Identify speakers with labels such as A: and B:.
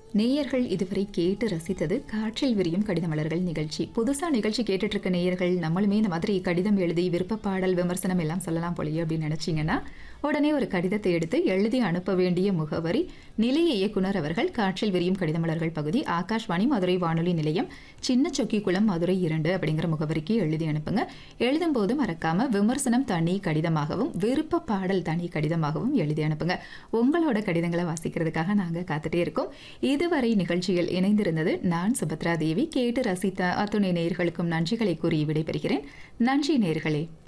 A: நேயர்கள் இதுவரை கேட்டு ரசித்தது காற்றில் விரியும் கடித மலர்கள் நிகழ்ச்சி புதுசா நிகழ்ச்சி கேட்டுட்டு இருக்க நேயர்கள் நம்மளுமே இந்த மாதிரி கடிதம் எழுதி விருப்ப பாடல் விமர்சனம் எல்லாம் சொல்லலாம் போலயே அப்படின்னு நினைச்சீங்கன்னா உடனே ஒரு கடிதத்தை எடுத்து எழுதி அனுப்ப வேண்டிய முகவரி நிலைய இயக்குனர் அவர்கள் காற்றில் விரியும் கடித மலர்கள் பகுதி ஆகாஷ்வாணி மதுரை வானொலி நிலையம் சின்ன சொக்கிக்குளம் மதுரை இரண்டு அப்படிங்கிற முகவரிக்கு எழுதி அனுப்புங்க எழுதும் போது மறக்காம விமர்சனம் தனி கடிதமாகவும் விருப்ப பாடல் தனி கடிதமாகவும் எழுதி அனுப்புங்க உங்களோட கடிதங்களை வாசிக்கிறதுக்காக நாங்க காத்துட்டே இருக்கோம் இதுவரை நிகழ்ச்சியில் இணைந்திருந்தது நான் சுபத்ரா தேவி கேட்டு ரசித்த அத்துணை நேயர்களுக்கும் நன்றிகளை கூறி விடைபெறுகிறேன் நன்றி நேயர்களே